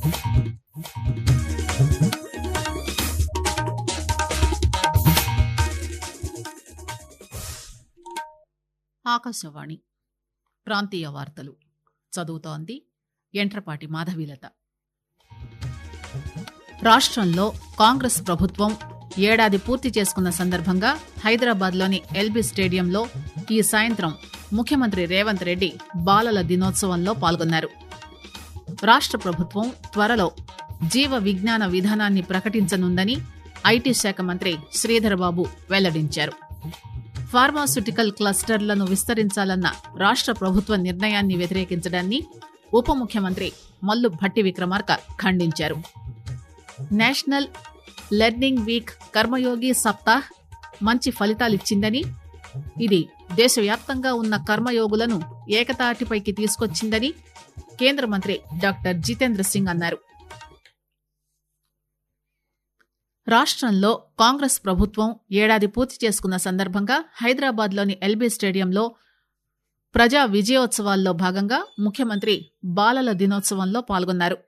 ఆకాశవాణి ప్రాంతీయ వార్తలు చదువుతోంది ఎంట్రపాటి మాధవీలత రాష్ట్రంలో కాంగ్రెస్ ప్రభుత్వం ఏడాది పూర్తి చేసుకున్న సందర్భంగా హైదరాబాద్లోని ఎల్బీ స్టేడియంలో ఈ సాయంత్రం ముఖ్యమంత్రి రేవంత్ రెడ్డి బాలల దినోత్సవంలో పాల్గొన్నారు రాష్ట్ర ప్రభుత్వం త్వరలో జీవ విజ్ఞాన విధానాన్ని ప్రకటించనుందని ఐటీ శాఖ మంత్రి శ్రీధరబాబు వెల్లడించారు ఫార్మాస్యూటికల్ క్లస్టర్లను విస్తరించాలన్న రాష్ట్ర ప్రభుత్వ నిర్ణయాన్ని వ్యతిరేకించడాన్ని ఉప ముఖ్యమంత్రి మల్లు భట్టి విక్రమార్క ఖండించారు National Learning Week Karmayogi Saptah మంచి ఫలితాలిచ్చిందని ఇది దేశవ్యాప్తంగా ఉన్న కర్మయోగులను ఏకతాటిపైకి తీసుకొచ్చిందని కేంద్ర మంత్రి డాక్టర్ జితేంద్ర సింగ్ అన్నారు రాష్ట్రంలో కాంగ్రెస్ ప్రభుత్వం ఏడాది పూర్తి చేసుకున్న సందర్భంగా హైదరాబాద్లోని ఎల్బీ స్టేడియంలో ప్రజా విజయోత్సవాల్లో భాగంగా ముఖ్యమంత్రి బాలల దినోత్సవంలో పాల్గొన్నారు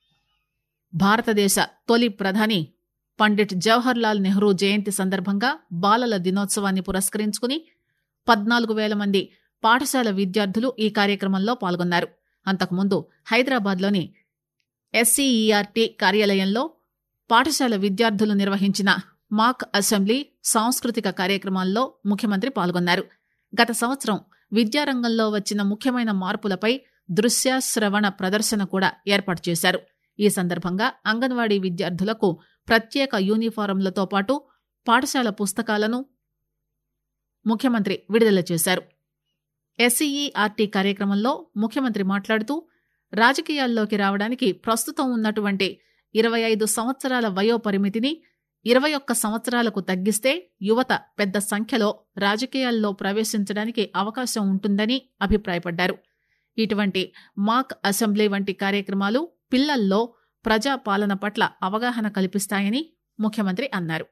భారతదేశ తొలి ప్రధాని పండిట్ జవహర్ లాల్ నెహ్రూ జయంతి సందర్భంగా బాలల దినోత్సవాన్ని పురస్కరించుకుని పద్నాలుగు వేల మంది పాఠశాల విద్యార్థులు ఈ కార్యక్రమంలో పాల్గొన్నారు అంతకుముందు హైదరాబాద్లోని ఎస్సీఈఆర్టీ కార్యాలయంలో పాఠశాల విద్యార్థులు నిర్వహించిన మాక్ అసెంబ్లీ సాంస్కృతిక కార్యక్రమాల్లో ముఖ్యమంత్రి పాల్గొన్నారు గత సంవత్సరం విద్యారంగంలో వచ్చిన ముఖ్యమైన మార్పులపై దృశ్య శ్రవణ ప్రదర్శన కూడా ఏర్పాటు చేశారు ఈ సందర్భంగా అంగన్వాడీ విద్యార్థులకు ప్రత్యేక యూనిఫారంలతో పాటు పాఠశాల పుస్తకాలను ముఖ్యమంత్రి విడుదల చేశారు ఎస్సీఈఆర్టీ కార్యక్రమంలో ముఖ్యమంత్రి మాట్లాడుతూ రాజకీయాల్లోకి రావడానికి ప్రస్తుతం ఉన్నటువంటి ఇరవై ఐదు సంవత్సరాల వయో పరిమితిని ఇరవై ఒక్క సంవత్సరాలకు తగ్గిస్తే యువత పెద్ద సంఖ్యలో రాజకీయాల్లో ప్రవేశించడానికి అవకాశం ఉంటుందని అభిప్రాయపడ్డారు ఇటువంటి మాక్ అసెంబ్లీ వంటి కార్యక్రమాలు పిల్లల్లో ప్రజాపాలన పట్ల అవగాహన కల్పిస్తాయని ముఖ్యమంత్రి అన్నారు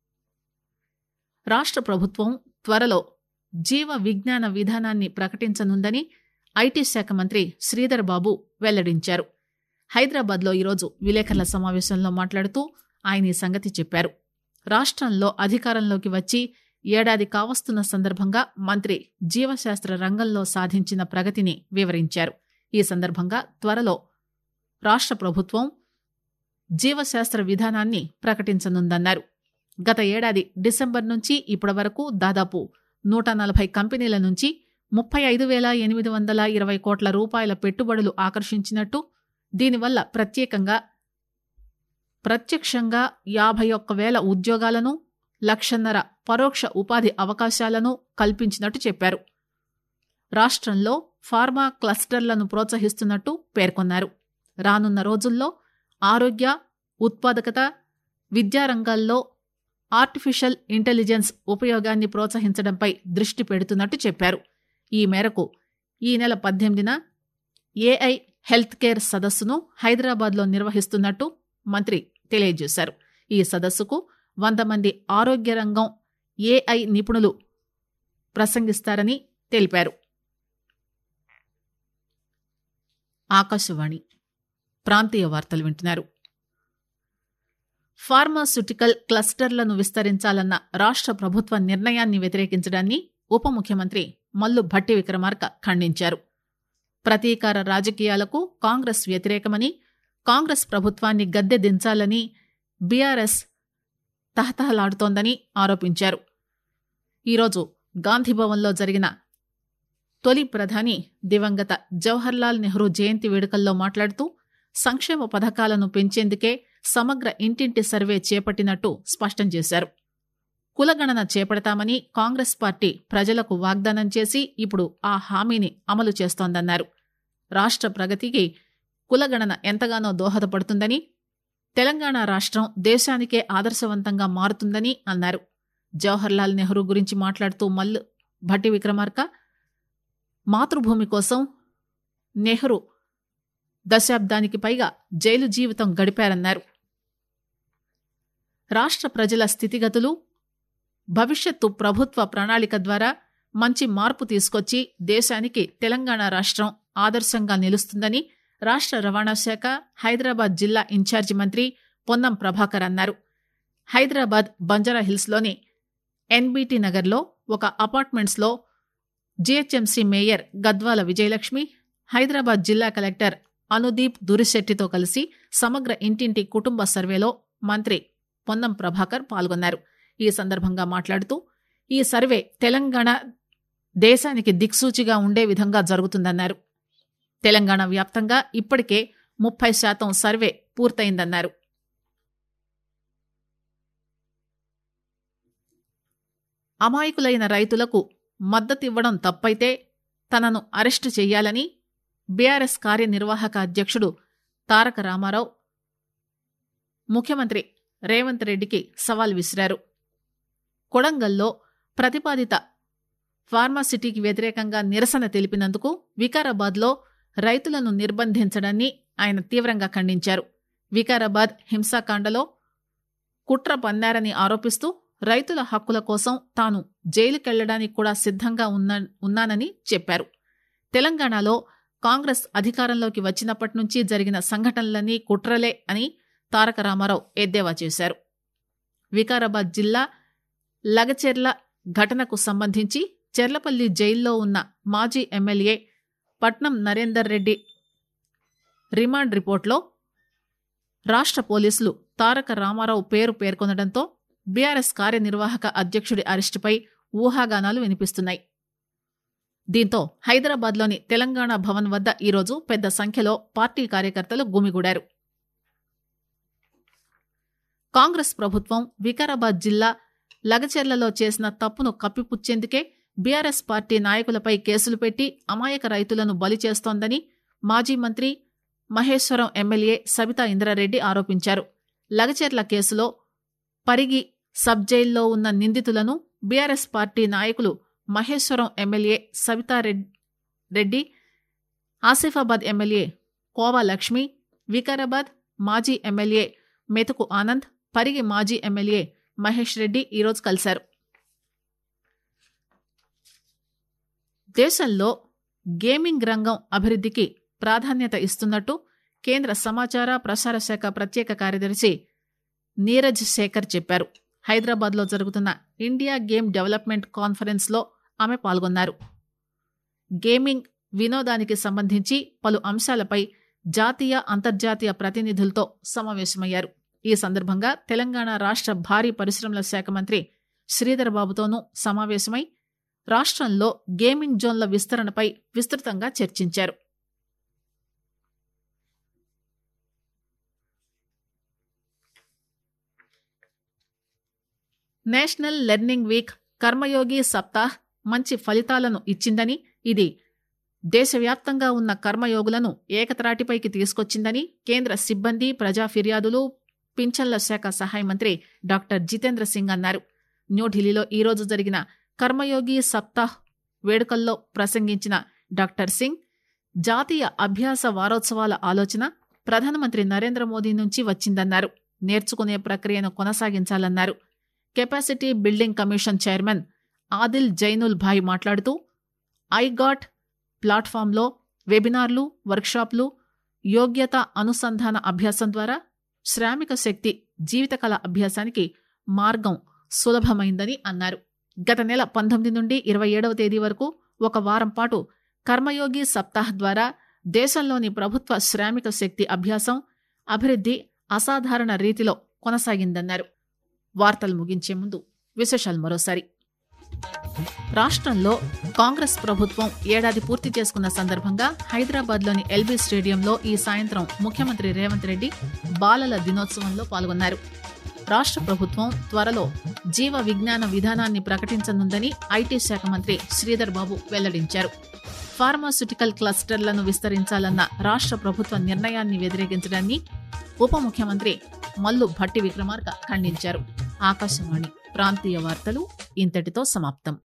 రాష్ట్ర ప్రభుత్వం త్వరలో జీవ విజ్ఞాన విధానాన్ని ప్రకటించనుందని ఐటీ శాఖ మంత్రి శ్రీధర్ బాబు వెల్లడించారు హైదరాబాద్లో ఈరోజు విలేకరుల సమావేశంలో మాట్లాడుతూ ఆయన ఈ సంగతి చెప్పారు రాష్ట్రంలో అధికారంలోకి వచ్చి ఏడాది కావస్తున్న సందర్భంగా మంత్రి జీవశాస్త్ర రంగంలో సాధించిన ప్రగతిని వివరించారు ఈ సందర్భంగా త్వరలో రాష్ట్ర ప్రభుత్వం జీవశాస్త్ర విధానాన్ని ప్రకటించనుందన్నారు గత ఏడాది డిసెంబర్ నుంచి ఇప్పటి వరకు దాదాపు నూట నలభై కంపెనీల నుంచి ముప్పై ఐదు వేల ఎనిమిది వందల ఇరవై కోట్ల రూపాయల పెట్టుబడులు ఆకర్షించినట్టు దీనివల్ల ప్రత్యేకంగా ప్రత్యక్షంగా యాభై ఒక్క వేల ఉద్యోగాలను లక్షన్నర పరోక్ష ఉపాధి అవకాశాలను కల్పించినట్టు చెప్పారు రాష్ట్రంలో ఫార్మా క్లస్టర్లను ప్రోత్సహిస్తున్నట్టు పేర్కొన్నారు రానున్న రోజుల్లో ఆరోగ్య ఉత్పాదకత విద్యారంగాల్లో ఆర్టిఫిషియల్ ఇంటెలిజెన్స్ ఉపయోగాన్ని ప్రోత్సహించడంపై దృష్టి పెడుతున్నట్టు చెప్పారు ఈ మేరకు ఈ నెల పద్దెనిమిదిన ఏఐ హెల్త్ కేర్ సదస్సును హైదరాబాద్లో నిర్వహిస్తున్నట్టు మంత్రి తెలియజేశారు ఈ సదస్సుకు వంద మంది ఆరోగ్య రంగం ఏఐ నిపుణులు ప్రసంగిస్తారని తెలిపారు ఆకాశవాణి ప్రాంతీయ వార్తలు వింటున్నారు ఫార్మాస్యూటికల్ క్లస్టర్లను విస్తరించాలన్న రాష్ట్ర ప్రభుత్వ నిర్ణయాన్ని వ్యతిరేకించడాన్ని ఉప ముఖ్యమంత్రి మల్లు భట్టి విక్రమార్క ఖండించారు ప్రతీకార రాజకీయాలకు కాంగ్రెస్ వ్యతిరేకమని కాంగ్రెస్ ప్రభుత్వాన్ని గద్దె దించాలని బీఆర్ఎస్ తహతహలాడుతోందని ఆరోపించారు ఈరోజు గాంధీభవన్లో జరిగిన తొలి ప్రధాని దివంగత జవహర్లాల్ నెహ్రూ జయంతి వేడుకల్లో మాట్లాడుతూ సంక్షేమ పథకాలను పెంచేందుకే సమగ్ర ఇంటింటి సర్వే చేపట్టినట్టు స్పష్టం చేశారు కులగణన చేపడతామని కాంగ్రెస్ పార్టీ ప్రజలకు వాగ్దానం చేసి ఇప్పుడు ఆ హామీని అమలు చేస్తోందన్నారు రాష్ట్ర ప్రగతికి కులగణన ఎంతగానో దోహదపడుతుందని తెలంగాణ రాష్ట్రం దేశానికే ఆదర్శవంతంగా మారుతుందని అన్నారు జవహర్లాల్ నెహ్రూ గురించి మాట్లాడుతూ మల్లు భట్టి విక్రమార్క మాతృభూమి కోసం నెహ్రూ దశాబ్దానికి పైగా జైలు జీవితం గడిపారన్నారు రాష్ట్ర ప్రజల స్థితిగతులు భవిష్యత్తు ప్రభుత్వ ప్రణాళిక ద్వారా మంచి మార్పు తీసుకొచ్చి దేశానికి తెలంగాణ రాష్ట్రం ఆదర్శంగా నిలుస్తుందని రాష్ట్ర రవాణా శాఖ హైదరాబాద్ జిల్లా ఇన్ఛార్జి మంత్రి పొన్నం ప్రభాకర్ అన్నారు హైదరాబాద్ బంజారాహిల్స్లోని ఎన్బీటీ నగర్లో ఒక అపార్ట్మెంట్స్లో జీహెచ్ఎంసీ మేయర్ గద్వాల విజయలక్ష్మి హైదరాబాద్ జిల్లా కలెక్టర్ అనుదీప్ దురిశెట్టితో కలిసి సమగ్ర ఇంటింటి కుటుంబ సర్వేలో మంత్రి పొన్నం ప్రభాకర్ పాల్గొన్నారు ఈ సందర్భంగా మాట్లాడుతూ ఈ సర్వే తెలంగాణ దేశానికి దిక్సూచిగా ఉండే విధంగా జరుగుతుందన్నారు తెలంగాణ వ్యాప్తంగా ఇప్పటికే ముప్పై శాతం సర్వే పూర్తయిందన్నారు అమాయకులైన రైతులకు మద్దతివ్వడం తప్పైతే తనను అరెస్టు చేయాలని బీఆర్ఎస్ కార్యనిర్వాహక అధ్యక్షుడు తారక రామారావు ముఖ్యమంత్రి రేవంత్ రెడ్డికి సవాల్ విసిరారు కొడంగల్లో ప్రతిపాదిత ఫార్మాసిటీకి వ్యతిరేకంగా నిరసన తెలిపినందుకు వికారాబాద్లో రైతులను నిర్బంధించడాన్ని ఆయన తీవ్రంగా ఖండించారు వికారాబాద్ హింసాకాండలో కుట్ర పన్నారని ఆరోపిస్తూ రైతుల హక్కుల కోసం తాను జైలుకెళ్లడానికి కూడా సిద్ధంగా ఉన్నా ఉన్నానని చెప్పారు తెలంగాణలో కాంగ్రెస్ అధికారంలోకి వచ్చినప్పటి నుంచి జరిగిన సంఘటనలన్నీ కుట్రలే అని తారక రామారావు ఎద్దేవా చేశారు వికారాబాద్ జిల్లా లగచెర్ల ఘటనకు సంబంధించి చెర్లపల్లి జైల్లో ఉన్న మాజీ ఎమ్మెల్యే పట్నం నరేందర్ రెడ్డి రిమాండ్ రిపోర్ట్లో రాష్ట్ర పోలీసులు తారక రామారావు పేరు పేర్కొనడంతో బీఆర్ఎస్ కార్యనిర్వాహక అధ్యక్షుడి అరెస్టుపై ఊహాగానాలు వినిపిస్తున్నాయి దీంతో హైదరాబాద్లోని తెలంగాణ భవన్ వద్ద ఈరోజు పెద్ద సంఖ్యలో పార్టీ కార్యకర్తలు గుమిగూడారు కాంగ్రెస్ ప్రభుత్వం వికారాబాద్ జిల్లా లగచెర్లలో చేసిన తప్పును కప్పిపుచ్చేందుకే బీఆర్ఎస్ పార్టీ నాయకులపై కేసులు పెట్టి అమాయక రైతులను బలి చేస్తోందని మాజీ మంత్రి మహేశ్వరం ఎమ్మెల్యే సబితా ఇంద్రారెడ్డి ఆరోపించారు లగచెర్ల కేసులో పరిగి సబ్ జైల్లో ఉన్న నిందితులను బీఆర్ఎస్ పార్టీ నాయకులు మహేశ్వరం ఎమ్మెల్యే సబితారెడ్డి ఆసిఫాబాద్ ఎమ్మెల్యే కోవా లక్ష్మి వికారాబాద్ మాజీ ఎమ్మెల్యే మెతుకు ఆనంద్ పరిగి మాజీ ఎమ్మెల్యే మహేష్ రెడ్డి ఈరోజు కలిశారు దేశంలో గేమింగ్ రంగం అభివృద్ధికి ప్రాధాన్యత ఇస్తున్నట్టు కేంద్ర సమాచార ప్రసార శాఖ ప్రత్యేక కార్యదర్శి నీరజ్ శేఖర్ చెప్పారు హైదరాబాద్లో జరుగుతున్న ఇండియా గేమ్ డెవలప్మెంట్ కాన్ఫరెన్స్లో ఆమె పాల్గొన్నారు గేమింగ్ వినోదానికి సంబంధించి పలు అంశాలపై జాతీయ అంతర్జాతీయ ప్రతినిధులతో సమావేశమయ్యారు ఈ సందర్భంగా తెలంగాణ రాష్ట్ర భారీ పరిశ్రమల శాఖ మంత్రి శ్రీధర్ బాబుతోనూ సమావేశమై రాష్ట్రంలో గేమింగ్ జోన్ల విస్తరణపై విస్తృతంగా చర్చించారు National Learning Week Karmayogi Saptah మంచి ఫలితాలను ఇచ్చిందని ఇది దేశవ్యాప్తంగా ఉన్న కర్మయోగులను ఏకత్రాటిపైకి తీసుకొచ్చిందని కేంద్ర సిబ్బంది ప్రజా ఫిర్యాదులు పింఛన్ల శాఖ సహాయ మంత్రి డాక్టర్ జితేంద్ర సింగ్ అన్నారు న్యూఢిల్లీలో ఈరోజు జరిగిన కర్మయోగి సప్తాహ్ వేడుకల్లో ప్రసంగించిన డాక్టర్ సింగ్ జాతీయ అభ్యాస వారోత్సవాల ఆలోచన ప్రధానమంత్రి నరేంద్ర మోదీ నుంచి వచ్చిందన్నారు నేర్చుకునే ప్రక్రియను కొనసాగించాలన్నారు capacity building commission chairman Adil Zainul Bhai మాట్లాడుతూ ఐగాట్ ప్లాట్ఫామ్లో వెబినార్లు వర్క్షాప్లు యోగ్యత అనుసంధాన అభ్యాసం ద్వారా శ్రామిక శక్తి జీవితకాల అభ్యాసానికి మార్గం సులభమైందని అన్నారు గత నెల పంతొమ్మిది నుండి ఇరవై ఏడవ తేదీ వరకు ఒక వారం పాటు కర్మయోగి సప్తాహ్ ద్వారా దేశంలోని ప్రభుత్వ శ్రామిక శక్తి అభ్యాసం అభివృద్ధి అసాధారణ రీతిలో కొనసాగిందన్నారు వార్తలు ముగించే ముందు విశేషాలు మరోసారి రాష్ట్రంలో కాంగ్రెస్ ప్రభుత్వం ఏడాది పూర్తి చేసుకున్న సందర్భంగా హైదరాబాద్లోని ఎల్బీ స్టేడియంలో ఈ సాయంత్రం ముఖ్యమంత్రి రేవంత్ రెడ్డి బాలల దినోత్సవంలో పాల్గొన్నారు రాష్ట్ర ప్రభుత్వం త్వరలో జీవ విజ్ఞాన విధానాన్ని ప్రకటించనుందని ఐటీ శాఖ మంత్రి శ్రీధర్ బాబు వెల్లడించారు ఫార్మాస్యూటికల్ క్లస్టర్లను విస్తరించాలన్న రాష్ట్ర ప్రభుత్వ నిర్ణయాన్ని వ్యతిరేకించడాన్ని ఉప ముఖ్యమంత్రి మల్లు భట్టి విక్రమార్క ఖండించారు ఆకాశవాణి ప్రాంతీయ వార్తలు ఇంతటితో సమాప్తం